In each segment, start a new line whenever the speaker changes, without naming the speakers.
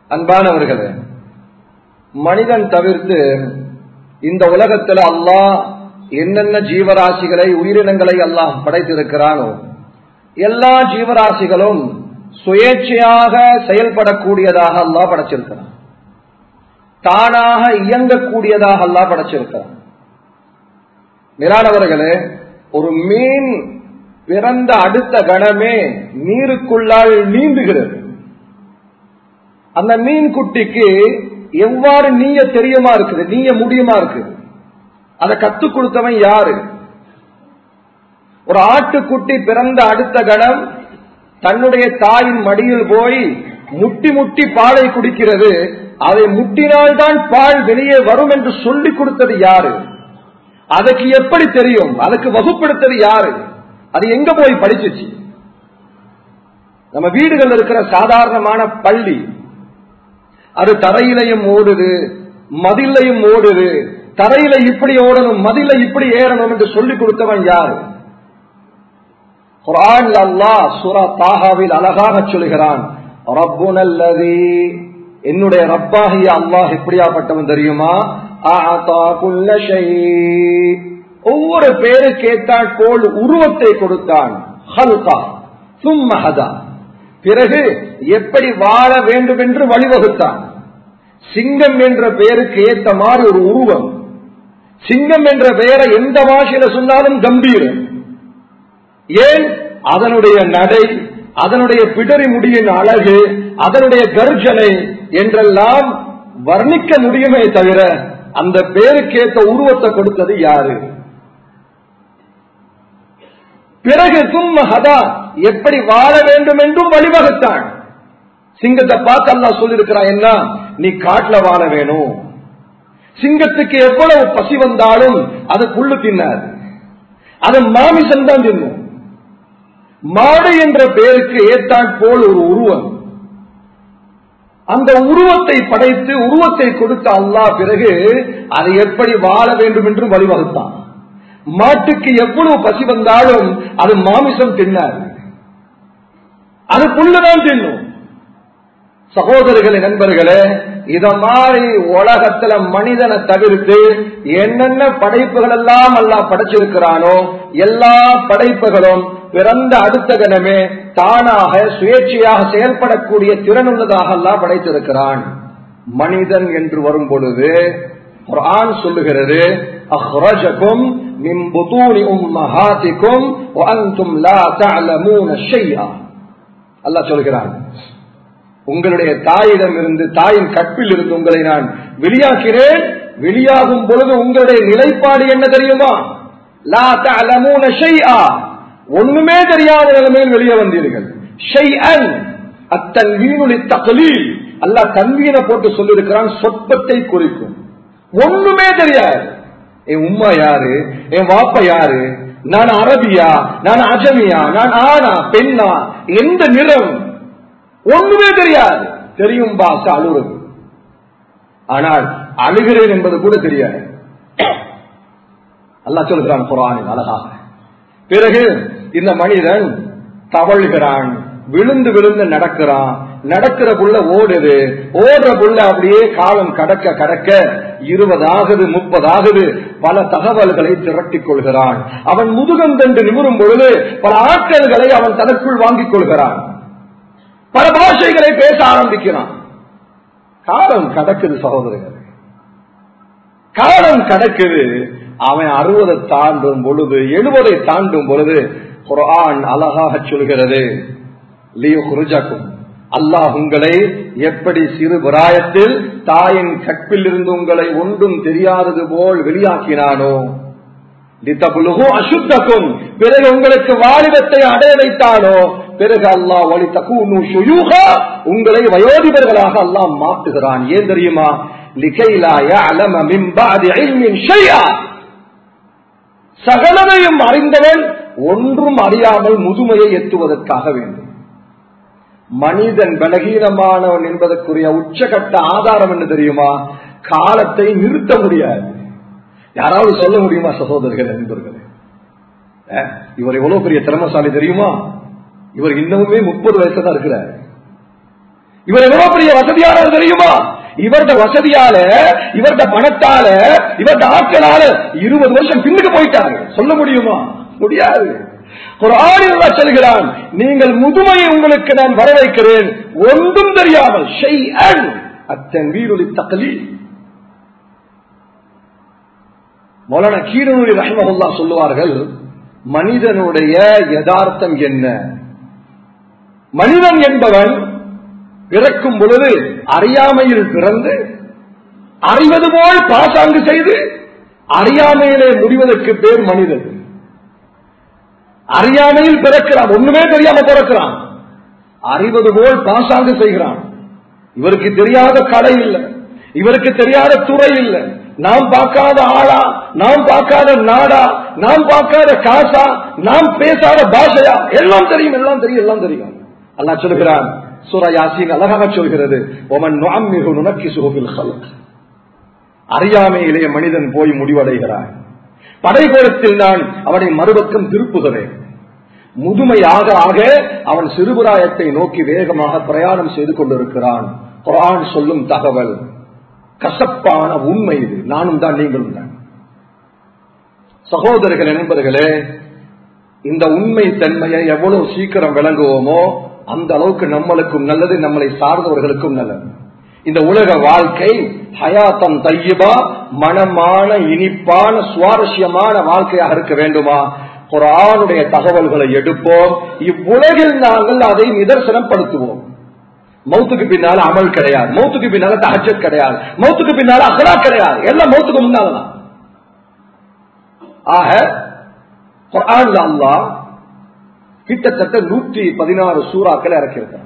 அன்பானவர்களே மனிதன் தவிர்த்து இந்த உலகத்துல அல்லாஹ் என்னென்ன ஜீவராசிகளை உயிரினங்களை அல்லாஹ் படைத்திருக்கிறானோ எல்லா ஜீவராசிகளும் சுயேட்சையாக செயல்படக்கூடியதாக அல்லாஹ் படைச்சிருக்கிறான் தானாக இயங்கக்கூடியதாக அல்லாஹ் படைச்சிருக்கிறான் மேலானவர்களே ஒரு மீன் பிறந்த அடுத்த கணமே நீருக்குள்ளால் நீந்துகிறது அந்த மீன் குட்டிக்கு எவ்வாறு நீய தெரியுமா இருக்குது நீய முடியுமா இருக்குது அதை கத்துக் கொடுத்தவன் யாரு ஒரு ஆட்டுக்குட்டி பிறந்த அடுத்த கணம் தன்னுடைய தாயின் மடியில் போய் முட்டி முட்டி பாலை குடிக்கிறது அதை முட்டினால்தான் பால் வெளியே வரும் என்று சொல்லிக் கொடுத்தது யாரு அதுக்கு எப்படி தெரியும் அதுக்கு வகுப்படுத்தது யாரு அது எங்க போய் படிச்சிச்சு நம்ம வீடுகள் இருக்கிற சாதாரணமான பள்ளி அது தரையிலையும் ஓடுது மதிலையும் ஓடுது தரையில இப்படி ஓடணும் மதில இப்படி ஏறணும் என்று சொல்லிக் கொடுத்தவன் யாரு குரான் அல்லாஹ் சூரா தாகாவில் அழகாக சொல்கிறான் ரப்புனல்லதி என்னுடைய ரப்பாகிய அல்லாஹ் எப்படியாப்பட்டவன் தெரியுமா ஒவ்வொரு பேரு கேட்டால் போல் உருவத்தை கொடுத்தான் ஹல்கா சும்மஹதா பிறகு எப்படி வாழ வேண்டும் என்று வழிவகுத்தான் சிங்கம் என்ற பெயருக்கு ஏத்த மாதிரி ஒரு உருவம் சிங்கம் என்ற பெயரை எந்த பாஷையில சொன்னாலும் கம்பீரம் ஏன் அதனுடைய நடை அதனுடைய பிடரி முடியின் அழகு அதனுடைய கர்ஜனை என்றெல்லாம் வர்ணிக்க முடியுமே தவிர அந்த பேருக்கேற்ற உருவத்தை கொடுத்தது யாரு பிறகு சும்மஹதா எப்படி வாழ வேண்டும் என்றும் வழிவகுத்தான் சிங்கத்தை பார்த்து அல்லா சொல்லிருக்கிறான் என்ன நீ காட்டுல வாழ வேணும் சிங்கத்துக்கு எவ்வளவு பசி வந்தாலும் அது புல்லு தின்னாது அது மாமிசம் தான் தின்னும் மாடு என்ற பெயருக்கு ஏற்றான் போல் ஒரு உருவம் அந்த உருவத்தை படைத்து உருவத்தை கொடுத்த அல்லா பிறகு அதை எப்படி வாழ வேண்டும் என்று வழிவகுத்தான் மாட்டுக்கு எவ்வளவு பசி வந்தாலும் அது மாமிசம் தின்னாது அது புல்லுதான் தின்னும் சகோதரர்களே நண்பர்களே இத மாதிரி உலகத்துல மனிதனை தவிர்த்து என்னென்ன படைப்புகள் எல்லாம் எல்லாம் படைச்சிருக்கிறானோ எல்லா படைப்புகளும் பிறந்த அடுத்த கணமே தானாக சுயேட்சையாக செயல்படக்கூடிய திறனுள்ளதாக எல்லாம் படைத்திருக்கிறான் மனிதன் என்று வரும் பொழுது குர்ஆன் சொல்லுகிறது அஹ்ரஜகும் மின் புதூனி உம்மஹாத்திக்கும் வஅன்தும் லா தஅலமூன ஷைஆ அல்லாஹ் சொல்கிறான் உங்களுடைய தாயிடம் இருந்து தாயின் கற்பில் இருந்து உங்களை நான் வெளியாக்கிறேன் வெளியாகும் பொழுது உங்களுடைய நிலைப்பாடு என்ன தெரியுமா லா தஅலமூன ஷைஆ ஒண்ணுமே தெரியாத நிலைமையில் வெளியே வந்தீர்கள் ஷைஅன் அத்தன்வீனுலி தகலீல் அல்லாஹ் தன்வீனை போட்டு சொல்லியிருக்கிறான் சொற்பத்தை குறிக்கும் ஒண்ணுமே தெரியாது என் உம்மா யாரு என் வாப்பா யாரு நான் அரபியா நான் அஜமியா நான் ஆனா பெண்ணா எந்த நிறம் ஒண்ணுமே தெரியாது தெரியும் பாச அழுறது ஆனால் அழுகிறேன் என்பது கூட தெரியாது அல்லாஹ் சொல்கிறான் குரானில் அழகாக பிறகு இந்த மனிதன் தவழ்கிறான் விழுந்து விழுந்து நடக்கிறான் நடக்கிற புள்ள ஓடுது ஓடுற புள்ள அப்படியே காலம் கடக்க கடக்க இருபதாகுது முப்பதாகுது பல தகவல்களை திரட்டிக் கொள்கிறான் அவன் முதுகந்தண்டு நிமிரும் பொழுது பல ஆட்கள்களை அவன் தனக்குள் வாங்கிக் கொள்கிறான் பல பாஷைகளை பேச ஆரம்பிக்கிறான் காலம் கடக்குது சகோதரர்கள் காலம் கடக்குது அவன் அறுபதை தாண்டும் பொழுது எழுபதை தாண்டும் பொழுது குரான் அழகாக சொல்கிறது லியுகுருஜாக்கும் அல்லாஹ் உங்களை எப்படி சிறு பிராயத்தில் தாயின் கற்பில் இருந்து உங்களை ஒன்றும் தெரியாதது போல் வெளியாக்கினானோ அசுத்தக்கும் பிறகு உங்களுக்கு வாலிபத்தை அடைய வைத்தானோ பிறகு அல்லாஹ் ஒளி தக்கூனு சுயூகா உங்களை வயோதிபர்களாக அல்லாஹ் மாற்றுகிறான் ஏன் தெரியுமா லிகைலாய அலம மிம்பாதி இல்மின் ஷையா சகலதையும் அறிந்தவன் ஒன்றும் அறியாமல் முதுமையை எத்துவதற்காக வேண்டும் மனிதன் பலகீனமானவன் என்பதற்குரிய உச்சகட்ட ஆதாரம் என்ன தெரியுமா காலத்தை நிறுத்த முடியாது யாராவது சொல்ல முடியுமா சகோதரர்கள் நண்பர்களே இவர் எவ்வளவு பெரிய திறமசாலி தெரியுமா இவர் இன்னமுமே முப்பது வயசு தான் இருக்கிறார் இவர் எவ்வளவு பெரிய வசதியானவர் தெரியுமா இவருடைய வசதியால இவருடைய பணத்தால இவருடைய ஆட்களால இருபது வருஷம் பின்னுக்கு போயிட்டாங்க சொல்ல முடியுமா முடியாது ஒரு ஆடியல்லா சொல்கிறான் நீங்கள் முதுமையை உங்களுக்கு நான் வர வைக்கிறேன் ஒன்றும் தெரியாமல் ஷெய் அன் அத்தன் வீரொலி தக்கலி மௌலான கீரனூரி ரஹ்மஹுல்லா சொல்லுவார்கள் மனிதனுடைய யதார்த்தம் என்ன மனிதன் என்பவன் பிறக்கும் பொழுது அறியாமையில் பிறந்து அறிவது போல் பாசாங்கு செய்து அறியாமையிலே முடிவதற்கு பேர் மனிதன் அறியாமையில் பிறக்கிறான் ஒண்ணுமே தெரியாம பிறக்கிறான் அறிவது போல் பாசாங்கு செய்கிறான் இவருக்கு தெரியாத கடை இல்லை இவருக்கு தெரியாத துறை இல்லை நாம் பார்க்காத ஆளா நாம் பார்க்காத நாடா நாம் பார்க்காத காசா நாம் பேசாத பாஷையா எல்லாம் தெரியும் எல்லாம் தெரியும் எல்லாம் தெரியும் அல்லா சொல்கிறான் சூரா யாசின் அழகாக சொல்கிறது ஒமன் நுஅம்மிஹு நுனக்கிசுஹு ஃபில் ஹல்க் அறியாமையிலே மனிதன் போய் முடிவடைகிறான் படைகோலத்தில் நான் அவனை மறுபக்கம் திருப்புகிறேன் முதுமையாக ஆக அவன் சிறுபுராயத்தை நோக்கி வேகமாக பிரயாணம் செய்து கொண்டிருக்கிறான் குரான் சொல்லும் தகவல் கசப்பான உண்மை இது நானும் தான் நீங்களும் தான் சகோதரர்கள் நண்பர்களே இந்த உண்மை தன்மையை எவ்வளவு சீக்கிரம் விளங்குவோமோ அந்த அளவுக்கு நம்மளுக்கும் நல்லது நம்மளை சார்ந்தவர்களுக்கும் நல்லது இந்த உலக வாழ்க்கை ஹயாத்தம் தையபா மனமான இனிப்பான சுவாரஸ்யமான வாழ்க்கையாக இருக்க வேண்டுமா குரானுடைய தகவல்களை எடுப்போம் இவ்வுலகில் நாங்கள் அதை நிதர்சனப்படுத்துவோம் மௌத்துக்கு பின்னால அமல் கிடையாது மௌத்துக்கு பின்னால தஹஜத் கிடையாது மௌத்துக்கு பின்னால அகலா கிடையாது எல்லாம் மௌத்துக்கு முன்னாலதான் ஆக குரான் அல்லா கிட்டத்தட்ட நூற்றி பதினாறு சூறாக்களை இறக்கியிருக்கிறார்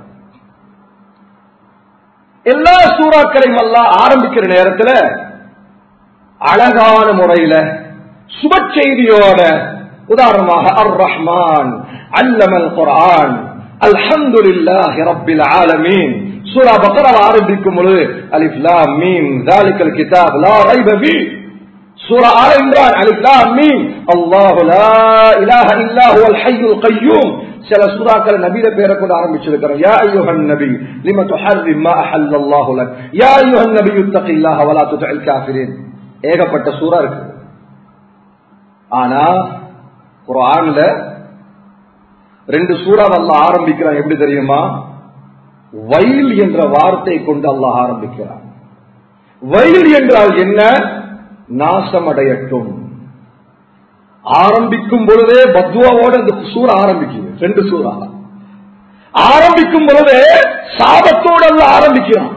எல்லா சூறாக்களையும் எல்லாம் ஆரம்பிக்கிற நேரத்தில் அழகான முறையில சுப செய்தியோட உதாரணமாக அர் ரஹ்மான் அல்லமல் குரான் அல்ஹம்துலில்லாஹி ரப்பில் ஆலமீன் சூரா பக்ரா ஆரம்பிக்கும் பொழுது அலிஃப் லாம் மீம் ذلك الكتاب لا ريب فيه சூரா ஆல இம்ரான் அலிஃப் லாம் மீம் அல்லாஹு லா இலாஹ இல்லா ஹுவல் ஹய்யுல் கய்யூம் சில சூறாக்களை நபியில பேரை கொண்டு ஆரம்பிச்சிருக்கிறோம் யா ஐயுஹன் நபி லிம துஹர்ரிம் மா அஹல்லல்லாஹு லக் யா ஐயுஹன் நபி இத்தகில்லாஹ வலா துதில் காஃபிரின் ஏகப்பட்ட சூறா இருக்கு ஆனா குர்ஆன்ல ரெண்டு சூறாவை அல்லாஹ் ஆரம்பிக்கிறான் எப்படி தெரியுமா வயல் என்ற வார்த்தை கொண்டு அல்லாஹ் ஆரம்பிக்கிறான் வயல் என்றால் என்ன நாசமடையட்டும் ஆரம்பிக்கும் பொழுதே பத்வாவோட இந்த சூறா ஆரம்பிக்குது ரெண்டு சூறா ஆரம்பிக்கும் பொழுதே சாபத்தோடு அல்ல ஆரம்பிக்கிறான்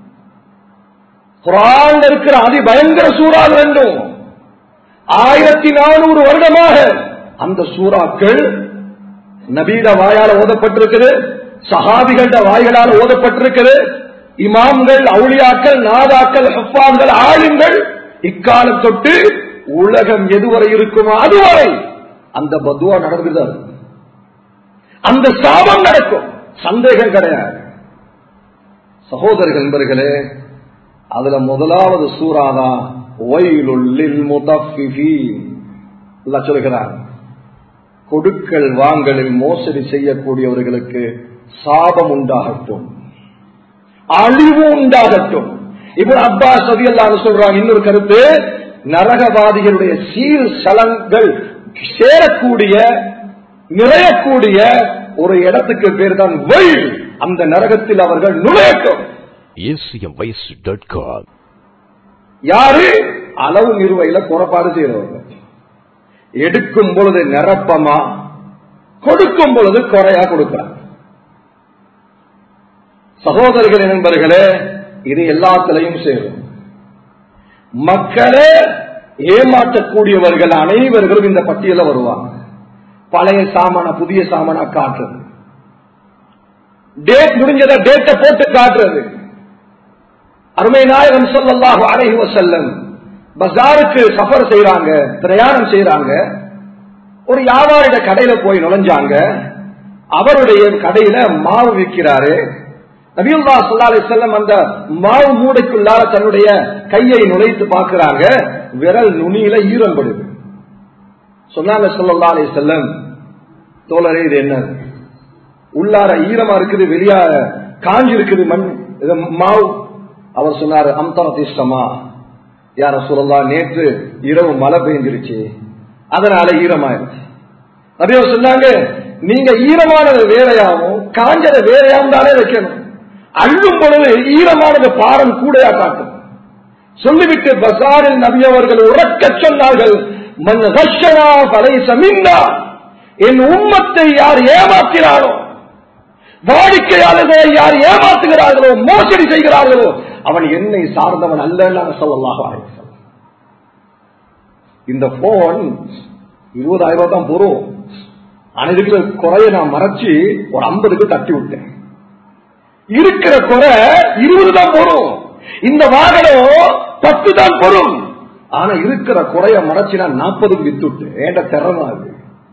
குரான் இருக்கிற அதி பயங்கர சூறா ரெண்டும் ஆயிரத்தி நானூறு வருடமாக அந்த சூறாக்கள் நபீட வாயால் ஓதப்பட்டிருக்குது சஹாபிகள வாய்களால் ஓதப்பட்டிருக்குது இமாம்கள் அவுளியாக்கள் நாதாக்கள் ஹப்பான்கள் ஆளுங்கள் இக்காலம் தொட்டு உலகம் எதுவரை இருக்குமோ அதுவரை அந்த பத்வா நடந்துதான் அந்த சாபம் நடக்கும் சந்தேகம் கிடையாது சகோதரர்கள் நண்பர்களே அதுல முதலாவது சூறாதான் ஒயிலுள்ளில் முதஃபிஃபீன் சொல்கிறார் கொடுக்கல் வாங்கலில் மோசடி செய்யக்கூடியவர்களுக்கு சாபம் உண்டாகட்டும் அழிவு உண்டாகட்டும் இப்ப அப்பா சதி எல்லாம் சொல்றாங்க இன்னொரு கருத்து நரகவாதிகளுடைய சீல் சலங்கள் சேரக்கூடிய நிறையக்கூடிய ஒரு இடத்துக்கு பேர் தான் வெயில் அந்த நரகத்தில் அவர்கள் நுழையட்டும்
acmvoice.com
யாரு அளவு நிறுவையில குறைபாடு செய்யறவங்க எடுக்கும் பொழுது நிரப்பமா கொடுக்கும் பொழுது குறையா கொடுக்கிறாங்க சகோதரர்கள் நண்பர்களே இது எல்லாத்திலையும் சேரும் மக்களை ஏமாற்றக்கூடியவர்கள் அனைவர்களும் இந்த பட்டியல வருவாங்க பழைய சாமான புதிய சாமானா காட்டுறது டேட் முடிஞ்சத டேட்டை போட்டு காட்டுறது அருமை நாயகம் சொல்லல்லாஹு அலைஹி வஸல்லம் பஜாருக்கு சஃபர் செய்யறாங்க பிரயாணம் செய்யறாங்க ஒரு வியாபாரிட கடையில போய் நுழைஞ்சாங்க அவருடைய கடையில மாவு விற்கிறாரு நபியுல்லா சொல்லா அலி செல்லம் அந்த மாவு மூடைக்குள்ளார தன்னுடைய கையை நுழைத்து பார்க்கிறாங்க விரல் நுனியில ஈரம் படுது சொன்னாங்க சொல்லா அலி செல்லம் தோழரே இது என்ன உள்ளார ஈரமா இருக்குது வெளியா காஞ்சி இருக்குது மண் இது மாவு அவர் சொன்னாரு அம்தரதிஷ்டமா யார சொல்லலாம் நேற்று இரவு மழை பெய்ஞ்சிருச்சு அதனால ஈரமாயிருச்சு அதே சொன்னாங்க நீங்க ஈரமானது வேறையாவும் காஞ்சத வேறையாவும் தானே வைக்கணும் அள்ளும் பொழுது ஈரமானது பாரம் கூடையா காட்டும் சொல்லிவிட்டு பசாரில் நபி அவர்கள் உறக்க சொன்னார்கள் மண் ஹர்ஷனா பலை சமிந்தா என் உம்மத்தை யார் ஏமாற்றினாரோ வாடிக்கையாளர்களை யார் ஏமாற்றுகிறார்களோ மோசடி செய்கிறார்களோ அவன் என்னை சார்ந்தவன் அல்ல சொல்லலாம் இந்த போன் இருபதாயிரம் ரூபாய் தான் போறோம் ஆனா இருக்கிற குறைய நான் மறைச்சு ஒரு ஐம்பதுக்கு தட்டி விட்டேன் இருக்கிற குறை இருபது தான் போறோம் இந்த வாகனம் பத்து தான் பொறும் ஆனா இருக்கிற குறைய மறைச்சு நான் நாற்பதுக்கு வித்து விட்டு ஏண்ட திறமா அது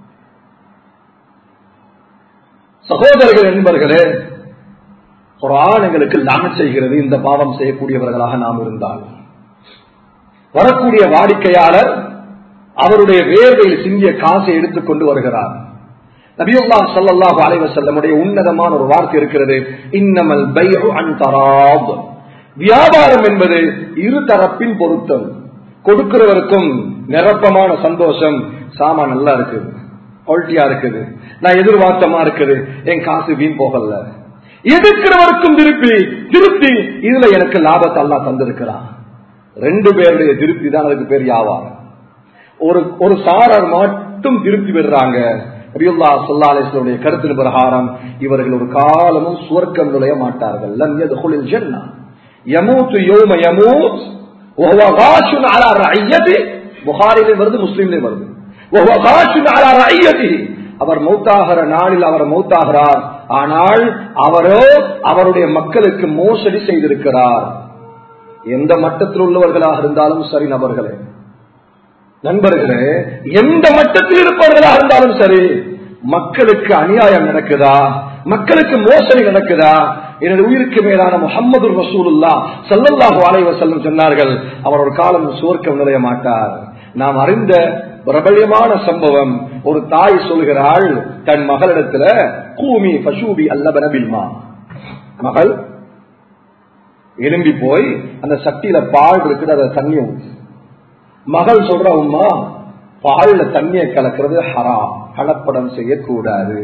சகோதரர்கள் என்பர்களே குரான் எங்களுக்கு லான செய்கிறது இந்த பாவம் செய்யக்கூடியவர்களாக நாம் இருந்தால் வரக்கூடிய வாடிக்கையாளர் அவருடைய வேர்வையில் சிந்திய காசை எடுத்துக்கொண்டு வருகிறார் நபியுல்லா சல்லாஹு அலைவசல்லமுடைய உன்னதமான ஒரு வார்த்தை இருக்கிறது இன்னமல் பைரு அன்தராப் வியாபாரம் என்பது இரு தரப்பின் பொருத்தம் கொடுக்கிறவருக்கும் நிரப்பமான சந்தோஷம் சாமா நல்லா இருக்குது குவாலிட்டியா இருக்குது நான் எதிர்பார்த்தமா இருக்குது என் காசு வீண் போகல எதிர்க்கிறவருக்கும் திருப்பி திருப்பி இதுல எனக்கு லாபத்தை அல்லா தந்திருக்கிறான் ரெண்டு பேருடைய திருப்தி தான் அதுக்கு பேர் வியாபாரம் ஒரு ஒரு சாரர் மட்டும் திருப்தி பெறுறாங்க அபியுல்லா சொல்லாலேஸ்வருடைய கருத்தின் பிரகாரம் இவர்கள் ஒரு காலமும் சுவர்க்கம் நுழைய மாட்டார்கள் லன் யதுகுலில் ஜன்னா யமூத்து யௌம யமூத் وهو غاش على رعيته புகாரிலே வருது முஸ்லிம்லே வருது وهو غاش على رعيته அவர் மௌத்தாகிற நாளில் அவர் மௌத்தாகிறார் ஆனால் அவரோ அவருடைய மக்களுக்கு மோசடி செய்திருக்கிறார் எந்த மட்டத்தில் உள்ளவர்களாக இருந்தாலும் சரி நபர்களே நண்பர்களே எந்த மட்டத்தில் இருப்பவர்களாக இருந்தாலும் சரி மக்களுக்கு அநியாயம் நடக்குதா மக்களுக்கு மோசடி நடக்குதா எனது உயிருக்கு மேலான முகமது ரசூலுல்லா சல்லல்லாஹு அலைவ செல்லும் சொன்னார்கள் அவர் ஒரு காலம் சுவர்க்கம் நுழைய மாட்டார் நாம் அறிந்த பிரபல்யமான சம்பவம் ஒரு தாய் சொல்கிறாள் தன் மகளிடத்துல கூமி பசூபி அல்லபனபில்மா மகள் எலும்பி போய் அந்த சட்டியில பால் இருக்குது அதை தண்ணி ஊற்று மகள் சொல்ற உமா பால்ல தண்ணியை கலக்கிறது ஹரா கலப்படம் செய்யக்கூடாது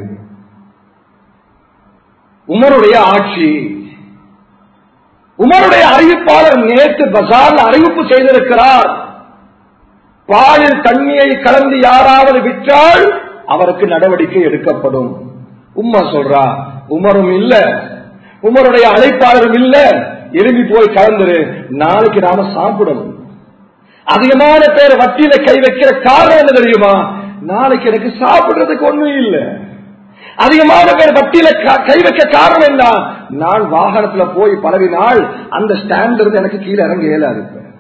உமருடைய ஆட்சி உமருடைய அறிவிப்பாளர் நேற்று பசார் அறிவிப்பு செய்திருக்கிறார் பாலில் தண்ணியை கலந்து யாராவது விற்றால் அவருக்கு நடவடிக்கை எடுக்கப்படும் உம்மா சொல்றா உமரும் இல்ல உமருடைய அழைப்பாளரும் இல்ல எழுப்பி போய் கலந்துரு நாளைக்கு நாம சாப்பிடணும் அதிகமான பேர் வட்டியில கை வைக்கிற காரணம் என்ன தெரியுமா நாளைக்கு எனக்கு சாப்பிடுறதுக்கு ஒண்ணும் இல்ல அதிகமான பேர் வட்டியில கை வைக்க காரணம் என்ன நான் வாகனத்துல போய் பழவினால் அந்த ஸ்டாண்ட் இருந்து எனக்கு கீழே இறங்க இயலாது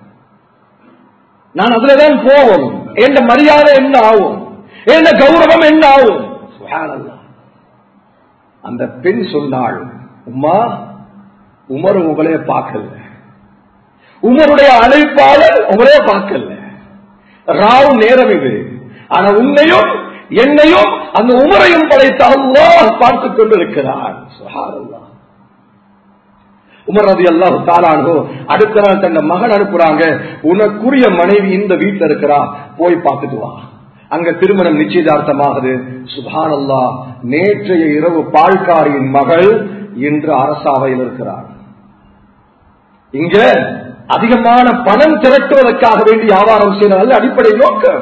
நான் அதுலதான் போவோம் எந்த மரியாதை என்ன ஆகும் என்ன கௌரவம் என்ன ஆகும் அந்த பெண் சொன்னாள் உமா உமர் உங்களைய பார்க்கல உமருடைய அழைப்பாளர் உங்களே பார்க்கல ராவ் நேரம் இது ஆனா உன்னையும் என்னையும் அந்த உமரையும் படைத்த அல்லாஹ் பார்த்துக் கொண்டிருக்கிறான் உமர் ரதி அல்லாஹு தாளானோ அடுத்த நாள் தன் மகன் அனுப்புறாங்க உனக்குரிய மனைவி இந்த வீட்டுல இருக்கிறா போய் பார்த்துட்டு வா அங்க திருமணம் நிச்சயதார்த்தமாகுது சுபான் அல்லா நேற்றைய இரவு பால்காரியின் மகள் இன்று அரசாவையில் இருக்கிறார் இங்க அதிகமான பணம் திரட்டுவதற்காக வேண்டி வியாபாரம் செய்யறது அடிப்படை நோக்கம்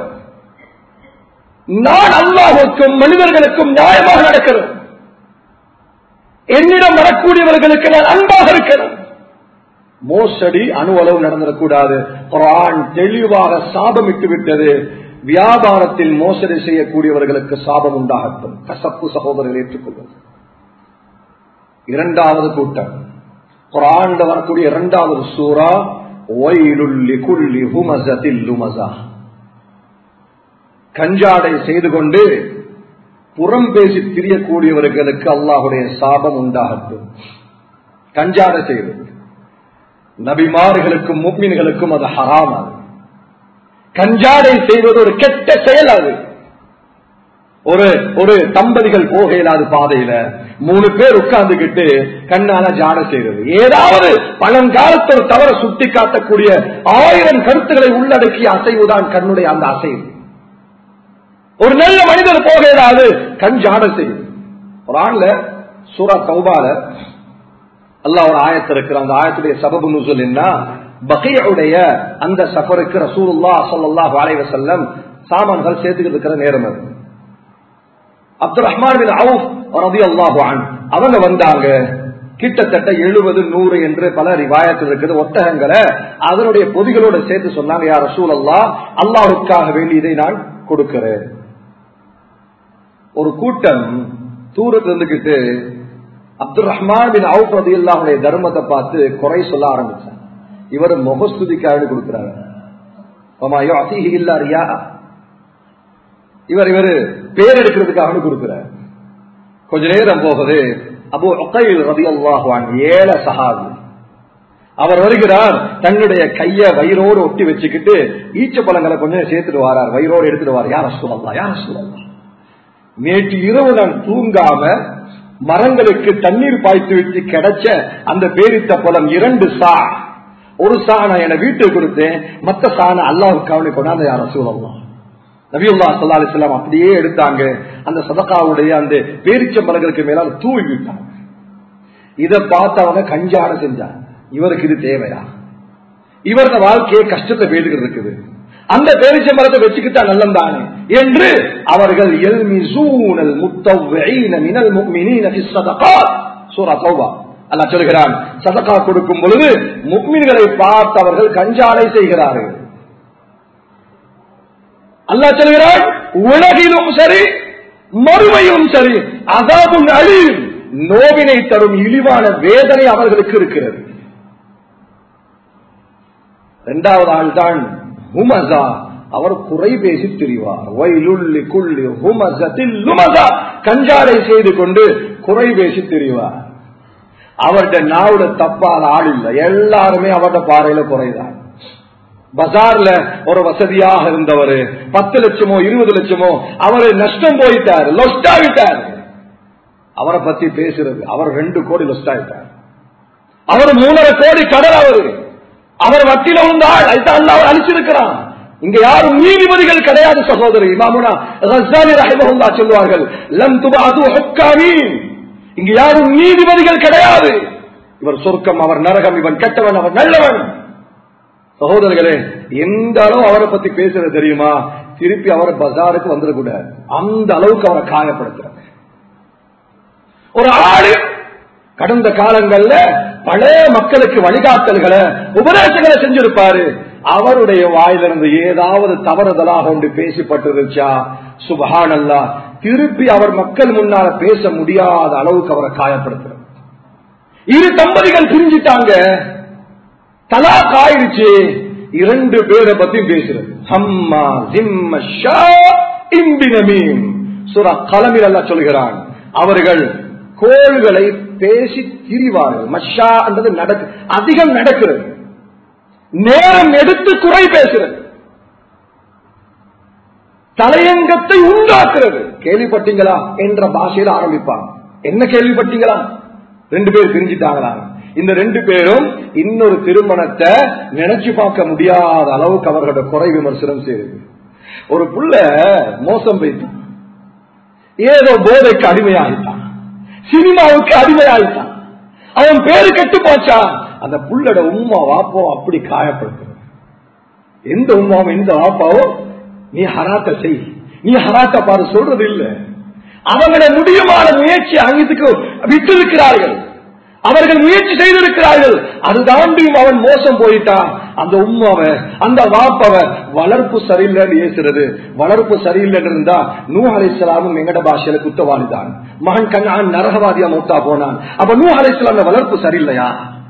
நான் அல்லாஹுக்கும் மனிதர்களுக்கும் நியாயமாக நடக்கிறேன் என்னிடம் வரக்கூடியவர்களுக்கு நான் அன்பாக இருக்கிறேன் மோசடி அணு அளவு நடந்துடக்கூடாது குரான் தெளிவாக சாபமிட்டு விட்டது வியாபாரத்தில் மோசடி செய்யக்கூடியவர்களுக்கு சாபம் உண்டாகட்டும் கசப்பு சகோதரர்கள் ஏற்றுக்கொள்வது இரண்டாவது கூட்டம் குரான் வரக்கூடிய இரண்டாவது சூறா ஒயிலுள்ளி குள்ளி ஹுமசத்தில் லுமசா கஞ்சாடை செய்து கொண்டு புறம் பேசி திரியக்கூடியவர்களுக்கு அல்லாஹுடைய சாபம் உண்டாகட்டும் கஞ்சாடை செய்வது நபிமார்களுக்கும் முக்மின்களுக்கும் அது ஹராம் அது கஞ்சாடை செய்வது ஒரு கெட்ட செயல் அது ஒரு ஒரு தம்பதிகள் போக இயலாத பாதையில மூணு பேர் உட்கார்ந்துகிட்டு கண்ணால ஜாட செய்யறது ஏதாவது பழங்காலத்து ஒரு தவற சுட்டி காட்டக்கூடிய ஆயிரம் கருத்துக்களை உள்ளடக்கிய அசைவுதான் கண்ணுடைய அந்த அசைவு ஒரு நல்ல மனிதர் போக இயலாது கண் ஜாட செய்யுது ஒரு ஆண்ல சூரா தௌபால அல்லாஹ் ஒரு ஆயத்து இருக்கிற அந்த ஆயத்துடைய சபபு நுசுல் என்ன பகையுடைய அந்த சஃபருக்கு ரசூலுல்லா ஸல்லல்லாஹு அலைஹி வஸல்லம் சாமான்கள் சேர்த்துக்கிட்டு இருக்கிற நேரம் அது அப்துல் ரஹ்மான் பின் அவுஃப் ரலியல்லாஹு அன்ஹு அவங்க வந்தாங்க கிட்டத்தட்ட எழுபது நூறு என்று பல ரிவாயத்தில் இருக்குது ஒட்டகங்களை அதனுடைய பொதிகளோட சேர்த்து சொன்னாங்க யார் ரசூல் அல்லா அல்லாஹுக்காக வேண்டி இதை நான் கொடுக்கிறேன் ஒரு கூட்டம் தூரத்துல இருந்துகிட்டு அப்துல் ரஹ்மான் பின் அவுப் ரதி அல்லாவுடைய தர்மத்தை பார்த்து குறை சொல்ல ஆரம்பிச்சான் இவர் முகஸ்துதிக்காக கொடுக்கிறாரு இல்லா இவர் இவர் பேர் எடுக்கிறதுக்காக கொடுக்கிறார் கொஞ்ச நேரம் போகுது அபு ஒக்கையில் ரதி அல்லாஹான் ஏழ சஹாபி அவர் வருகிறார் தன்னுடைய கைய வயிறோடு ஒட்டி வச்சுக்கிட்டு ஈச்ச பழங்களை கொஞ்சம் சேர்த்துட்டு வாரார் வயிறோடு எடுத்துட்டு வார் யார சொல்லலாம் யார சொல்லலாம் நேற்று இரவு நான் தூங்காம மரங்களுக்கு தண்ணீர் பாய்த்து விட்டு கிடைச்ச அந்த பேரித்த பழம் இரண்டு சா ஒரு சா நான் என வீட்டுக்கு கொடுத்தேன் மத்த சாண அல்லாவுக்காவனை கொண்டாந்து யார சொல்லலாம் நபியுல்லா சல்லா அலிஸ்லாம் அப்படியே எடுத்தாங்க அந்த சதகாவுடைய அந்த பேரிச்ச மரங்களுக்கு மேல தூவி விட்டாங்க இதை பார்த்தவங்க கஞ்சாட செஞ்சாங்க இவருக்கு இது தேவையா இவரது வாழ்க்கையை கஷ்டத்தை பேசுகிறது இருக்குது அந்த பேரிச்ச மரத்தை வச்சுக்கிட்டா நல்லந்தானே என்று அவர்கள் எல்மிசூனல் முத்தவ்வைன மினல் முக்மினீன ஃபி ஸதகாத் சூரா தௌபா அல்லாஹ் சொல்கிறான் சதகா கொடுக்கும் பொழுது முக்மின்களை பார்த்து அவர்கள் கஞ்சாடை செய்கிறார்கள் அல்லாஹ் சொல்கிறான் உலகிலும் சரி மறுமையும் சரி அதாபும் அழியும் நோவினை தரும் இழிவான வேதனை அவர்களுக்கு இருக்கிறது இரண்டாவது ஆள் தான் ஹுமசா அவர் குறை பேசி திரிவார் வயலுள்ளி குள்ளி ஹுமசத்தில் லுமசா கஞ்சாடை செய்து கொண்டு குறை பேசி திரிவார் அவர்கிட்ட நாவோட தப்பால் ஆள் இல்லை எல்லாருமே அவருடைய பாறையில குறைதான் பஜார்ல ஒரு வசதியாக இருந்தவர் பத்து லட்சமோ இருபது லட்சமோ அவரு நஷ்டம் போயிட்டார் லொஸ்டாவிட்டார் அவரை பத்தி பேசுறது அவர் ரெண்டு கோடி லொஸ்டாவிட்டார் அவர் மூணரை கோடி கடல் அவரு அவர் வட்டில உண்டாள் அதுதான் அவர் அழிச்சிருக்கிறான் இங்க யாரும் நீதிபதிகள் கிடையாது சகோதரி இமாமுனா ரஸ்தானி ரஹிமஹுல்லா சொல்லுவார்கள் லம் துபாது ஹுக்காமீன் இங்க யாரும் நீதிபதிகள் கிடையாது இவர் சொர்க்கம் அவர் நரகம் இவன் கெட்டவன் அவர் நல்லவன் சகோதரர்களே எந்த அளவு அவரை பத்தி பேசுறது தெரியுமா திருப்பி அவர் பஜாருக்கு வந்துடக்கூடாது அந்த அளவுக்கு அவரை காயப்படுத்துறாங்க ஒரு ஆடு கடந்த காலங்கள்ல பல மக்களுக்கு வழிகாட்டல்களை உபதேசங்களை செஞ்சிருப்பாரு அவருடைய வாயிலிருந்து ஏதாவது தவறுதலாக ஒன்று பேசப்பட்டிருச்சா சுபஹான் அல்லா திருப்பி அவர் மக்கள் முன்னால பேச முடியாத அளவுக்கு அவரை காயப்படுத்துறார் இரு தம்பதிகள் பிரிஞ்சிட்டாங்க தலாக் ஆயிடுச்சு இரண்டு பேரை பத்தி பேசுறது ஹம்மா ஜிம்ம ஷா இம்பினமீன் சுரா கலமில் அல்ல சொல்கிறான் அவர்கள் கோள்களை பேசி திரிவார்கள் மஷா என்றது நடக்கு அதிகம் நடக்கிறது நேரம் எடுத்து குறை பேசுறது தலையங்கத்தை உண்டாக்குறது கேள்விப்பட்டீங்களா என்ற பாஷையில் ஆரம்பிப்பாங்க என்ன கேள்விப்பட்டீங்களா ரெண்டு பேர் பிரிஞ்சிட்டாங்களா இந்த ரெண்டு பேரும் இன்னொரு திருமணத்தை நினைச்சு பார்க்க முடியாத அளவுக்கு அவர்களோட குறை விமர்சனம் செய்யுது ஒரு புள்ள மோசம் போயிட்டான் ஏதோ போதைக்கு அடிமையாகிட்டான் சினிமாவுக்கு அடிமையாகிட்டான் அவன் பேரு கெட்டு போச்சா அந்த புள்ளோட உம்மா வாப்போ அப்படி காயப்படுத்துறது எந்த உமாவும் எந்த வாப்பாவோ நீ ஹராத்த செய் நீ ஹராத்த பாரு சொல்றது இல்ல அவங்கள முடியுமான முயற்சி அங்கத்துக்கு விட்டிருக்கிறார்கள் அவர்கள் முயற்சி செய்திருக்கிறார்கள் அது தாண்டியும் அவன் மோசம் போயிட்டான் அந்த உம்மாவ அந்த வாப்பவ வளர்ப்பு சரியில்லைன்னு ஏசுறது வளர்ப்பு சரியில்லைன்னு இருந்தா நூ அலைசலாமும் எங்கட பாஷையில குத்தவாளிதான் மகன் கண்ணான் நரகவாதியா மூத்தா போனான் அப்ப நூ அலைசலாம் வளர்ப்பு சரியில்லையா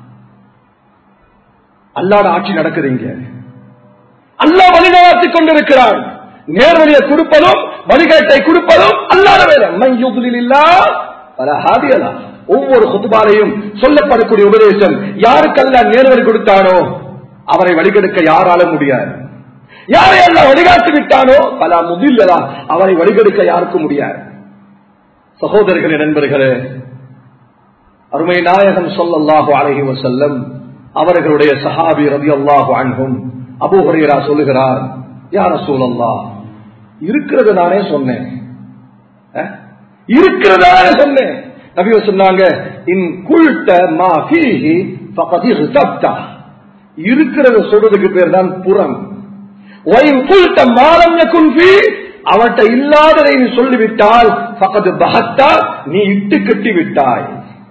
அல்லாட ஆட்சி நடக்குது இங்க அல்லா வழிநடத்தி கொண்டிருக்கிறான் நேர்வழியை கொடுப்பதும் வழிகாட்டை கொடுப்பதும் அல்லாத வேலை இல்லா பல ஹாதியலா ஒவ்வொரு குத்துபாலையும் சொல்லப்படக்கூடிய உபதேசம் யாருக்கல்ல நேர்வழி கொடுத்தானோ அவரை வழிகெடுக்க யாராலும் முடியாது யாரை எல்லாம் வழிகாட்டி விட்டானோ பல முதில்லலா அவரை வழிகெடுக்க யாருக்கும் முடியாது சகோதரர்களே நண்பர்களே அருமை நாயகம் சொல்லல்லாஹு அலஹி வசல்லம் அவர்களுடைய சஹாபி ரவி அல்லாஹு அன்பும் அபூஹரீரா சொல்லுகிறார் யார சூழல்லா இருக்கிறது நானே சொன்னேன் இருக்கிறது நானே சொன்னேன் நபிய சொன்னாங்க இன் குல்ட மா ஃபீஹி ஃபகத் இஹ்தப்தா இருக்கிறத சொல்றதுக்கு பேர் தான் புறம் ஒயின் குல்ட மாலம் யகுன் ஃபீ அவட்ட இல்லாததை நீ சொல்லிவிட்டால் பக்கத்து பகத்தா நீ இட்டு கட்டி விட்டாய்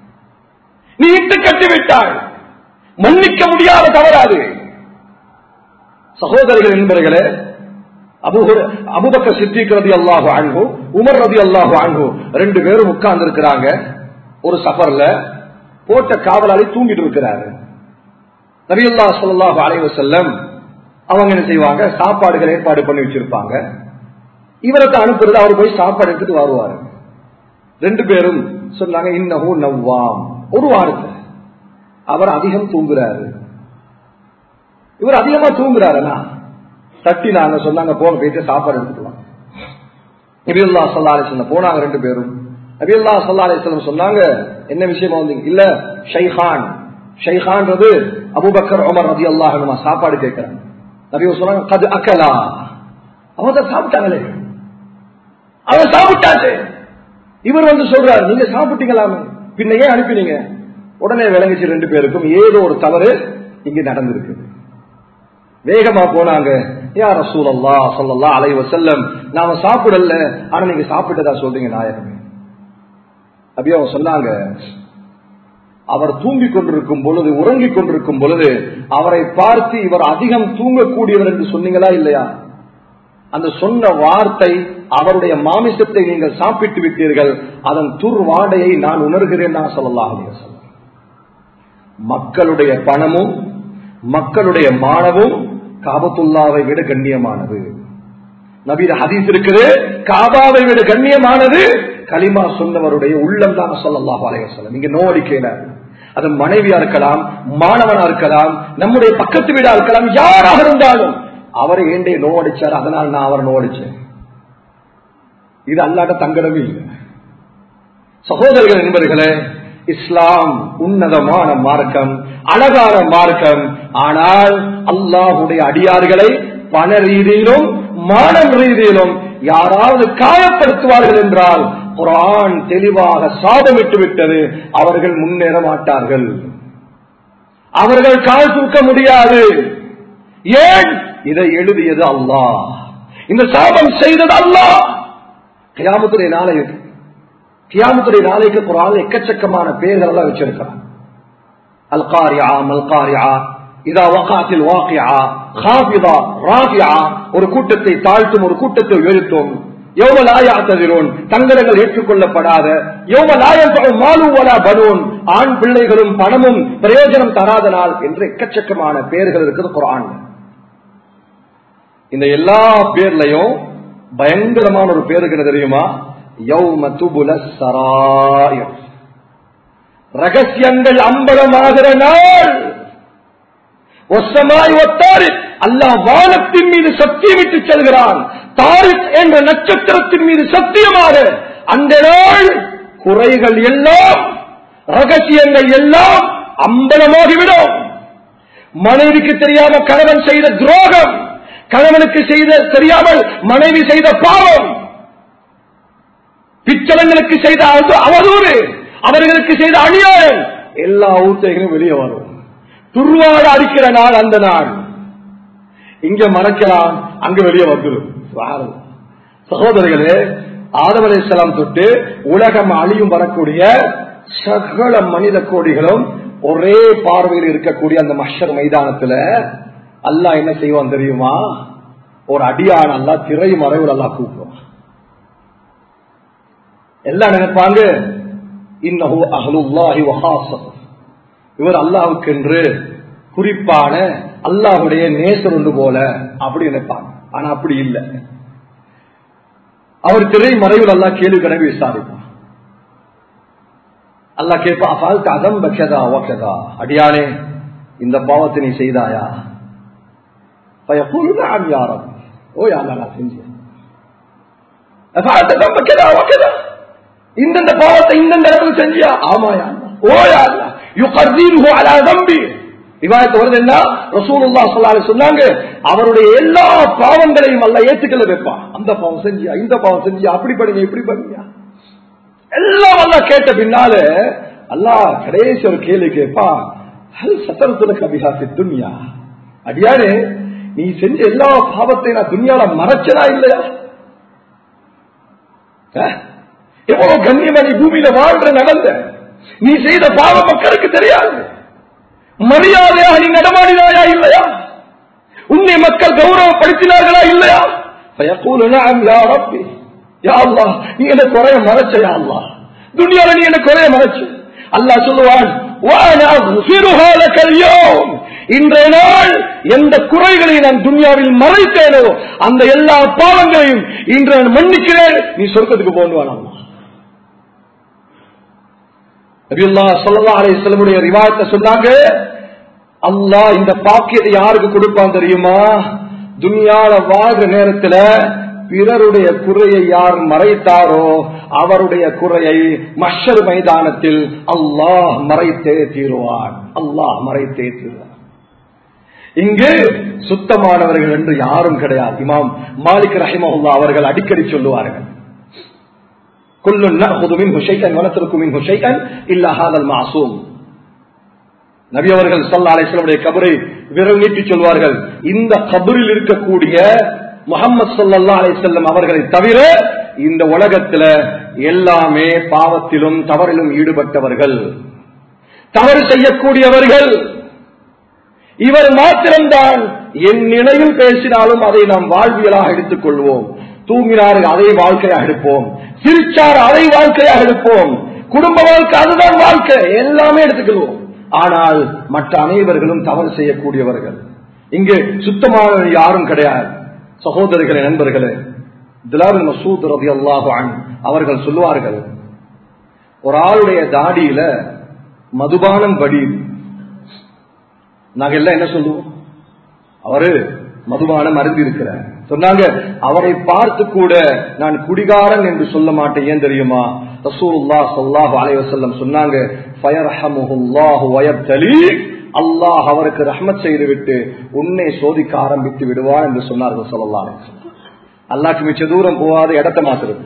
நீ இட்டு கட்டி விட்டாய் மன்னிக்க முடியாத தவறாது சகோதரர்கள் என்பர்களே அபுபக்க சித்திக் ரதி அல்லாஹு அன்பு உமர் ரதி அல்லாஹு அன்பு ரெண்டு பேரும் உட்கார்ந்து இருக்கிறாங்க ஒரு சஃபர்ல போட்ட காவலாளி தூங்கிட்டு இருக்கிறாரு நபியுல்லா சொல்லாஹு அலைவ செல்லம் அவங்க என்ன செய்வாங்க சாப்பாடுகள் ஏற்பாடு பண்ணி வச்சிருப்பாங்க இவருக்கு அனுப்புறது அவர் போய் சாப்பாடு எடுத்துட்டு வருவாரு ரெண்டு பேரும் சொன்னாங்க இன்னமும் நவ்வாம் ஒரு வாரத்தில் அவர் அதிகம் தூங்குறாரு இவர் அதிகமா தூங்குறாருனா தட்டி நாங்க சொன்னாங்க போன போயிட்டு சாப்பாடு எடுத்துக்கலாம் நபியுல்லா சல்லா அலிஸ்லம் போனாங்க ரெண்டு பேரும் நபியுல்லா சல்லா அலிஸ்லம் சொன்னாங்க என்ன விஷயமா வந்தீங்க இல்ல ஷைஹான் ஷைஹான்றது அபுபக்கர் உமர் ரதி அல்லாஹ் சாப்பாடு கேட்கிறாங்க நபிய சொன்னாங்க கது அக்கலா அவங்க சாப்பிட்டாங்களே அவங்க சாப்பிட்டாச்சு இவர் வந்து சொல்றாரு நீங்க சாப்பிட்டீங்களாமே பின்ன ஏன் அனுப்பினீங்க உடனே விளங்கிச்சு ரெண்டு பேருக்கும் ஏதோ ஒரு தவறு இங்க நடந்திருக்கு வேகமா போனாங்க யார் ரசூலல்லா சொல்லல்லா அலைவ செல்லம் நாம சாப்பிடல ஆனா நீங்க சாப்பிட்டதா சொல்றீங்க நாயகமே அப்படியே அவங்க சொன்னாங்க அவர் தூங்கிக் கொண்டிருக்கும் பொழுது உறங்கிக் கொண்டிருக்கும் பொழுது அவரை பார்த்து இவர் அதிகம் தூங்கக்கூடியவர் என்று சொன்னீங்களா இல்லையா அந்த சொன்ன வார்த்தை அவருடைய மாமிசத்தை நீங்கள் சாப்பிட்டு விட்டீர்கள் அதன் துர்வாடையை நான் உணர்கிறேன் நான் சொல்லலாம் மக்களுடைய பணமும் மக்களுடைய மானமும் காபத்துல்லாவை விட கண்ணியமானது நபீர ஹதீஸ் இருக்குது காபாவை விட கண்ணியமானது களிமா சொன்னவருடைய உள்ளம் தான் சொல்லலாம் அலைவசலம் இங்க நோடிக்கையில அது மனைவியா இருக்கலாம் மாணவனா இருக்கலாம் நம்முடைய பக்கத்து வீடா இருக்கலாம் யாராக இருந்தாலும் அவரை ஏண்டே நோடிச்சார் அதனால் நான் அவர் நோடிச்சேன் இது அல்லாட்ட தங்கடமே இல்லை சகோதரர்கள் என்பர்களே இஸ்லாம் உன்னதமான மார்க்கம் அழகான மார்க்கம் ஆனால் அல்லாஹுடைய அடியார்களை பண ரீதியிலும் மானம் ரீதியிலும் யாராவது காயப்படுத்துவார்கள் என்றால் குரான் தெளிவாக சாபமிட்டு விட்டது அவர்கள் முன்னேற மாட்டார்கள் அவர்கள் கால் தூக்க முடியாது ஏன் இதை எழுதியது அல்லாஹ் இந்த சாபம் செய்தது அல்லாஹ் கியாமத்துடைய நாளைக்கு கியாமத்துடைய நாளைக்கு குரான் எக்கச்சக்கமான பெயர்கள் எல்லாம் வச்சிருக்கிறான் அல்காரியா மல்காரியா இதா வகாத்தில் வாக்கியா ஹாபிதா ராபியா ஒரு கூட்டத்தை தாழ்த்தும் ஒரு கூட்டத்தை உயர்த்தும் யோமலாயாத்ததிரோன் தங்கடங்கள் ஏற்றுக்கொள்ளப்படாத யோமலாயம் மாலுவலா பலூன் ஆண் பிள்ளைகளும் பணமும் பிரயோஜனம் தராத நாள் என்று எக்கச்சக்கமான பெயர்கள் இருக்குது குரான் இந்த எல்லா பேர்லயும் பயங்கரமான ஒரு பேருக்கு தெரியுமா யௌம துபுல சராயம் ரகசியங்கள் அம்பலமாகிற நாள் ஒசமாய் ஒத்தாரி அல்லாஹ் வானத்தின் மீது சத்தியமிட்டு செல்கிறான் தாரிக் என்ற நட்சத்திரத்தின் மீது சத்தியமாக அந்த நாள் குறைகள் எல்லாம் ரகசியங்கள் எல்லாம் அம்பலமாகிவிடும் மனைவிக்கு தெரியாம கணவன் செய்த துரோகம் கணவனுக்கு செய்த தெரியாமல் மனைவி செய்த பாவம் பிச்சளங்களுக்கு செய்த அவதூறு அவர்களுக்கு செய்த அநியாயம் எல்லா ஊத்தைகளும் வெளியே வரும் துருவாடு அடிக்கிற நாள் அந்த நாள் இங்க மறைக்கலாம் அங்க வெளியே வந்துடும் சகோதரர்களே ஆதவலை செலாம் தொட்டு உலகம் அழியும் வரக்கூடிய சகல மனித கோடிகளும் ஒரே பார்வையில் இருக்கக்கூடிய அந்த மஷர் மைதானத்துல அல்லாஹ் என்ன செய்வான் தெரியுமா ஒரு அடியான் அல்லா திரை மறைவில் அல்லா கூப்பிடுவான் எல்லாம் நினைப்பாங்க இன்னஹு அஹ்லுல்லாஹி வஹாசத் இவர் அல்லாவுக்கென்று குறிப்பான அல்லாஹுடைய நேசர் ஒன்று போல அப்படி நினைப்பாங்க ஆனா அப்படி இல்லை அவர் திரை மறைவில் அல்லா கேள்வி கணக்கு விசாரிப்பான் அல்லா கேட்பா அபால் அதம் பக்கதா ஓகதா அடியானே இந்த பாவத்தை நீ செய்தாயா فيقول نعم يا رب ஓ யா அல்லாஹ் நான் செஞ்சேன் فعلت ذنب كذا وكذا இந்தந்த பாவத்தை இந்தந்த இடத்துல செஞ்சியா ஆமா யா அல்லாஹ் ஓ யா அல்லாஹ் يقرره على ذنبي ரிவாயத்து வருது என்ன ரசூலுல்லாஹ் ஸல்லல்லாஹு அலைஹி சொன்னாங்க அவருடைய எல்லா பாவங்களையும் அல்லாஹ் ஏத்துக்கல வைப்பான் அந்த பாவம் செஞ்சியா இந்த பாவம் செஞ்சியா அப்படி பண்ணுங்க இப்படி பண்ணுங்க எல்லாம் அல்லாஹ் கேட்ட பின்னால அல்லாஹ் கடைசி ஒரு கேள்வி கேட்பா ஹல் சத்தரத்துல கபிஹாசி துன்யா அடியாரே நீ செஞ்ச எல்லா பாவத்தையும் நான் துன்யால மறைச்சனா இல்லையா அஹ்? எவ்வளவு கண்ணியமா நீ பூமியில வாழ்ற நடந்த நீ செய்த பாவம் மக்களுக்கு தெரியாது மரியாதையாக நீ நடமாடினாயா இல்லையா உன்னை மக்கள் கௌரவப்படுத்தினார்களா இல்லையா فيقول نعم يا ربي يا الله நீ என்ன குறைய மறைச்ச யா அல்லாஹ் துனியால நீ என்ன குறைய மறைச்ச அல்லாஹ் சொல்லுவான் وانا اغفرها لك اليوم இன்றைய நாள் எந்த குறைகளை நான் துனியாவில் மறைத்தேனோ அந்த எல்லா பாவங்களையும் இன்று நான் மன்னிக்கிறேன் நீ சொர்க்கத்துக்கு போன்வான் அல்லாஹ் நபியுல்லா ஸல்லல்லாஹு அலைஹி வஸல்லமுடைய ரிவாயத்தை சொன்னாங்க அல்லாஹ் இந்த பாக்கியத்தை யாருக்கு கொடுப்பான் தெரியுமா துனியால வாழ்ற நேரத்துல பிறருடைய குறையை யார் மறைத்தாரோ அவருடைய குறையை மஷர் மைதானத்தில் அல்லாஹ் மறைத்தே தீருவான் அல்லாஹ் மறைத்தே தீருவான் இங்கு சுத்தமானவர்கள் என்று யாரும் கிடையாது இமாம் மாலிக் ரஹிமஹுல்லா அவர்கள் அடிக்கடி சொல்லுவார்கள் كل نأخذ منه شيئا ونترك منه شيئا إلا هذا المعصوم நபி அவர்கள் சல்லா அலிஸ்லமுடைய கபரை விரல் நீட்டி சொல்வார்கள் இந்த கபரில் இருக்கக்கூடிய முகமது சல்லா அலிசல்லம் அவர்களை தவிர இந்த உலகத்துல எல்லாமே பாவத்திலும் தவறிலும் ஈடுபட்டவர்கள் தவறு செய்யக்கூடியவர்கள் இவர் மாத்திரம்தான் என் நிலையில் பேசினாலும் அதை நாம் வாழ்வியலாக எடுத்துக் கொள்வோம் தூங்கினார் அதை வாழ்க்கையாக எடுப்போம் சிரிச்சார் அதை வாழ்க்கையாக எடுப்போம் குடும்ப வாழ்க்கை அதுதான் வாழ்க்கை எல்லாமே எடுத்துக்கொள்வோம் ஆனால் மற்ற அனைவர்களும் தவறு செய்யக்கூடியவர்கள் இங்கு சுத்தமானவர் யாரும் கிடையாது சகோதரர்களே நண்பர்களே திலாபின் மசூத் ரபி அல்லாஹான் அவர்கள் சொல்லுவார்கள் ஒரு ஆளுடைய தாடியில மதுபானம் படி நாங்க எல்லாம் என்ன சொல்லுவோம் அவரு மதுபானம் அருந்தி இருக்கிறார் சொன்னாங்க அவரை பார்த்து கூட நான் குடிகாரன் என்று சொல்ல மாட்டேன் ஏன் தெரியுமா ரசூலுல்லா ஸல்லல்லாஹு அலைஹி வஸல்லம் சொன்னாங்க ஃபயர்ஹமுல்லாஹு வயப்தலி அல்லாஹ் அவருக்கு ரஹ்மத் செய்து விட்டு உன்னை சோதிக்க ஆரம்பித்து விடுவான் என்று சொன்னார்கள் ஸல்லல்லாஹு அலைஹி வஸல்லம் அல்லாஹ்க்கு மிச்ச தூரம் போகாத இடத்தை மாத்துறது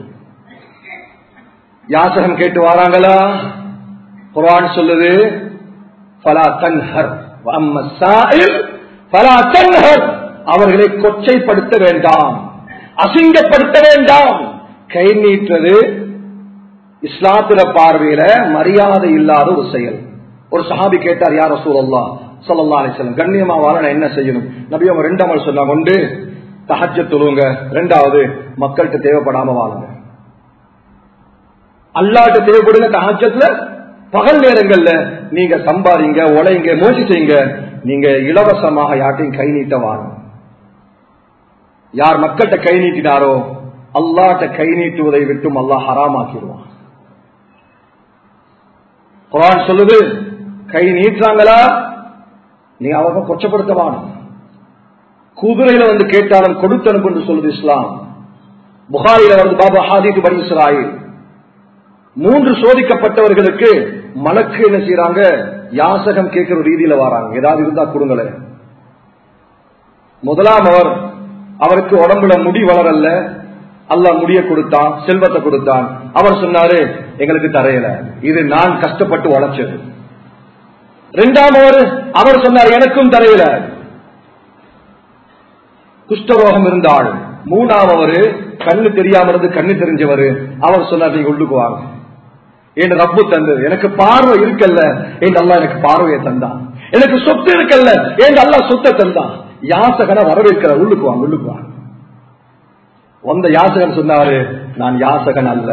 யாசகம் கேட்டு வராங்களா குர்ஆன் சொல்லுது ஃபலா தன்ஹர் வஅம்ம ஸாயில் ஃபலா தன்ஹர் அவர்களை கொச்சைப்படுத்த வேண்டாம் அசிங்கப்படுத்த வேண்டாம் கை நீட்டுறது இஸ்லாத்திர பார்வையில மரியாதை இல்லாத ஒரு செயல் ஒரு சஹாபி கேட்டார் யார் ரசூலல்லா சல்லா அலிஸ்லாம் கண்ணியமா வாழ நான் என்ன செய்யணும் நபி அவங்க ரெண்டு அமல் சொன்னாங்க ஒன்று தஹஜ தொழுங்க ரெண்டாவது மக்கள்கிட்ட தேவைப்படாம வாழுங்க அல்லாட்ட தேவைப்படுங்க தஹஜத்துல பகல் நேரங்கள்ல நீங்க சம்பாதிங்க உழைங்க முயற்சி செய்யுங்க நீங்க இலவசமாக யார்ட்டையும் கை நீட்ட வாழுங்க யார் மக்கள்கிட்ட கை நீட்டினாரோ அல்லாட்ட கை நீட்டுவதை விட்டும் அல்லாஹ் ஹராமாக்கிடுவான் குரான் சொல்லுது கை நீட்டுறாங்களா நீ அவங்க கொச்சப்படுத்தவான் குதிரையில வந்து கேட்டாலும் கொடுத்து அனுப்பு என்று சொல்லுது இஸ்லாம் புகாரில வந்து பாபா ஹாதித் பனி இஸ்ராயில் மூன்று சோதிக்கப்பட்டவர்களுக்கு மலக்கு என்ன செய்யறாங்க யாசகம் கேட்கிற ரீதியில வராங்க ஏதாவது இருந்தா கொடுங்களேன் முதலாம் அவர் அவருக்கு உடம்புல முடி வளரல்ல அல்ல முடிய கொடுத்தான் செல்வத்தை கொடுத்தான் அவர் சொன்னாரு எங்களுக்கு தரையல இது நான் கஷ்டப்பட்டு உழைச்சது இரண்டாம் அவர் அவர் சொன்னார் எனக்கும் தரையல குஷ்டரோகம் இருந்தாள் மூணாம் அவரு கண்ணு தெரியாம இருந்து கண்ணு தெரிஞ்சவர் அவர் சொன்னார் நீங்க உள்ளுக்கு வாங்க என் ரப்பு தந்தது எனக்கு பார்வை இருக்கல்ல என் அல்லா எனக்கு பார்வையை தந்தான் எனக்கு சொத்து இருக்கல்ல என் அல்லா சொத்தை தந்தான் யாசகனை வரவேற்கிற உள்ளுக்கு வாங்க உள்ளுக்கு வாங்க வந்த யாசகன் சொன்னாரு நான் யாசகன் அல்ல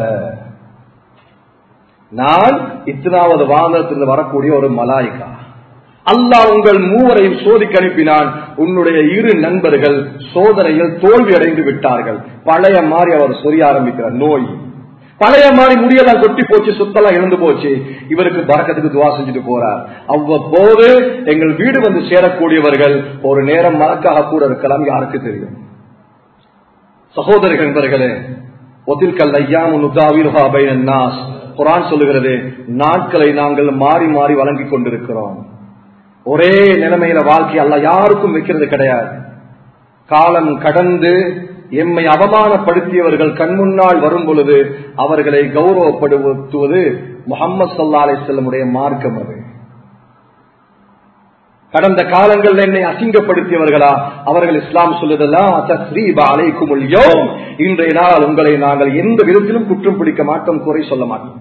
நான் இத்தனாவது வாகனத்திலிருந்து வரக்கூடிய ஒரு மலாய்கா அல்லாஹ் உங்கள் மூவரையும் சோதிக்க அனுப்பினான் உன்னுடைய இரு நண்பர்கள் சோதனையில் தோல்வி அடைந்து விட்டார்கள் பழைய மாதிரி அவர் சொரிய ஆரம்பிக்கிறார் நோய் பழைய மாதிரி முடியெல்லாம் கொட்டி போச்சு சுத்தெல்லாம் இழந்து போச்சு இவருக்கு பறக்கத்துக்கு துவா செஞ்சுட்டு போறார் அவ்வப்போது எங்கள் வீடு வந்து சேரக்கூடியவர்கள் ஒரு நேரம் மறக்காக கூட இருக்கலாம் யாருக்கு தெரியும் சகோதரர்கள் நண்பர்களே ஒத்திற்கல் ஐயாமு நுதாவிருஹா பைனன் நாஸ் குரான் சொல்லுகிறது நாட்களை நாங்கள் மாறி மாறி வழங்கிக் கொண்டிருக்கிறோம் ஒரே நிலைமையில வாழ்க்கை அல்ல யாருக்கும் வைக்கிறது கிடையாது காலம் கடந்து எம்மை அவமானப்படுத்தியவர்கள் கண்முன்னால் வரும் பொழுது அவர்களை கௌரவப்படுத்துவது முகமது சல்லா அலிசல்லமுடைய மார்க்கம் அது கடந்த காலங்களில் என்னை அசிங்கப்படுத்தியவர்களா அவர்கள் இஸ்லாம் சொல்லுதெல்லாம் தஸ்ரீபா அலைக்கும் இன்றைய நாள் உங்களை நாங்கள் எந்த விதத்திலும் குற்றம் பிடிக்க மாட்டோம் குறை சொல்ல மாட்டோம்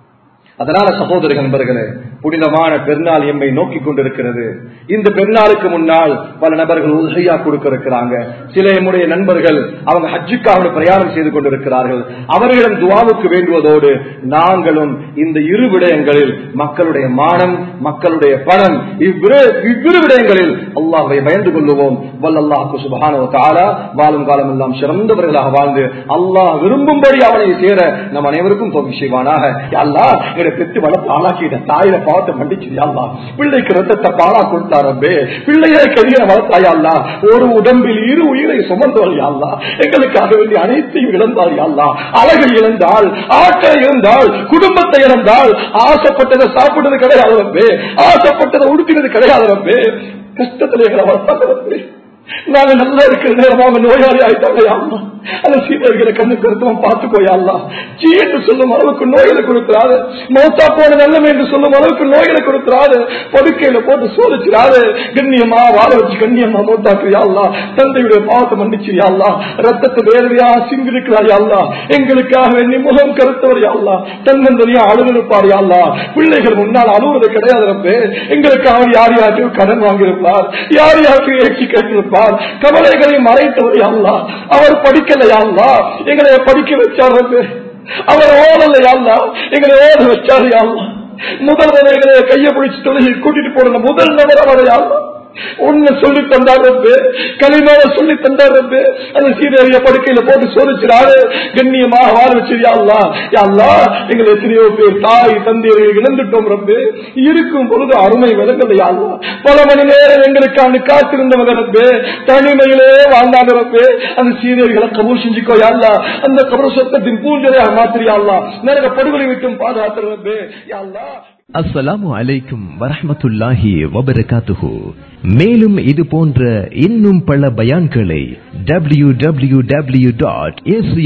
அதனால சகோதர நண்பர்களே புனிதமான பெருநாள் எம்மை நோக்கி கொண்டிருக்கிறது இந்த பெருநாளுக்கு முன்னால் பல நபர்கள் உதவியா கொடுக்க இருக்கிறாங்க சில எம்முடைய நண்பர்கள் அவங்க ஹஜ்ஜுக்காக பிரயாணம் செய்து கொண்டிருக்கிறார்கள் அவர்களிடம் துவாவுக்கு வேண்டுவதோடு நாங்களும் இந்த இரு விடயங்களில் மக்களுடைய மானம் மக்களுடைய பணம் இவ்விரு இவ்விரு விடயங்களில் அல்லாஹை பயந்து கொள்ளுவோம் வல்லல்லாஹு சுபஹானோ தாலா வாழும் காலம் எல்லாம் சிறந்தவர்களாக வாழ்ந்து அல்லாஹ் விரும்பும்படி அவனை சேர நம் அனைவருக்கும் தோல்வி செய்வானாக அல்லா எங்களை பெற்று வளர்த்து ஆளாக்கிட்ட தாயில பாவத்தை மன்னிச்சு அல்லா பிள்ளைக்கு ரத்தத்தை பாலா கொடுத்தாரம்பே பிள்ளையை கரிய வளர்த்தாயல்லா ஒரு உடம்பில் இரு உயிரை சுமந்தவள் அல்லா எங்களுக்காக வேண்டிய அனைத்தையும் இழந்தாள் அல்லா அழகை இழந்தாள் ஆட்களை இழந்தாள் குடும்பத்தை இழந்தாள் ஆசைப்பட்டதை சாப்பிட்டது கிடையாது ரப்பே ஆசைப்பட்டதை உடுத்தினது கிடையாது ரப்பே கஷ்டத்தில் எங்களை வளர்த்தாங்க ரப்பே நாங்க நல்லா இருக்கிற நேரமாக நோயாளி ஆயிட்டாங்க யாருமா அந்த சீதர்களை கண்ணு கருத்துவம் பார்த்துக்கோயாள்லா சீ என்று சொல்லும் அளவுக்கு நோய்களை கொடுக்கிறாரு மௌத்தா போன நல்லம் என்று சொல்லும் அளவுக்கு நோய்களை கொடுக்கிறாரு படுக்கையில போட்டு சோதிச்சிடாரு கண்ணியமா வாழ வச்சு கண்ணியமா மௌத்தாக்குறியாள்லா தந்தையுடைய பாவத்தை மன்னிச்சிரியாள்லா ரத்தத்தை வேர்வையா சிந்திருக்கிறாயாள்லா எங்களுக்காக வேண்டி முகம் கருத்தவர் யாழ்லா தன்னந்தனியா அழுகிருப்பார் யாழ்லா பிள்ளைகள் முன்னால் அழுவது கிடையாது ரப்பே எங்களுக்காக யார் யாருக்கும் கடன் வாங்கியிருப்பார் யார் யாருக்கும் ஏற்றி கேட்டிருப்பார் கவலைகளை மறைத்தவர் யாழ்லா அவர் படிக்கலையாள்லா எங்களை படிக்க வச்சார் ரப்பே அவர் ஓடலையாள்லா எங்களை ஓட வச்சார் யாழ்லா முதல் எங்களை கையை பிடிச்சு தொழில் கூட்டிட்டு போற முதல் நபர் அவரையாள்லா ஒண்ணு சொல்லி தந்தாரு களிமாவ சொல்லி தந்தாரு அந்த சீதைய படுக்கையில போட்டு சோதிச்சிடாரு கண்ணியமாக வாழ வச்சிருக்கா யாழ்லா எங்களை எத்தனையோ பேர் தாய் தந்தையை இழந்துட்டோம் ரப்பு இருக்கும் பொழுது அருமை விளங்கல யாழ்லா பல மணி நேரம் எங்களுக்காண்டு காத்திருந்தவங்க ரப்பு தனிமையிலே வாழ்ந்தாங்க ரப்பு அந்த சீதைகளை கபூர் செஞ்சுக்கோ யாழ்லா அந்த கபூர் சொத்தத்தின் பூஞ்சலையாக மாத்திரியாள்லா நரக படுகொலை விட்டும் பாதுகாத்து ரப்பு யாழ்லா
அஸ்ஸலாமு அலைக்கும் வரஹ்மத்துல்லாஹி வபரகாத்துஹு மேலும் இது போன்ற இன்னும் பல பயான்களை W W W dot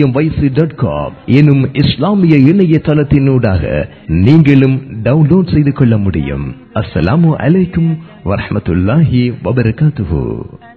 dot com எனும் இஸ்லாமிய இணையதளத்தினூடாக நீங்களும் டவுன்லோட் செய்து கொள்ள முடியும் அஸ்ஸலாமு அலைக்கும் வரஹ்மத்துல்லாஹி வபரகாத்துஹு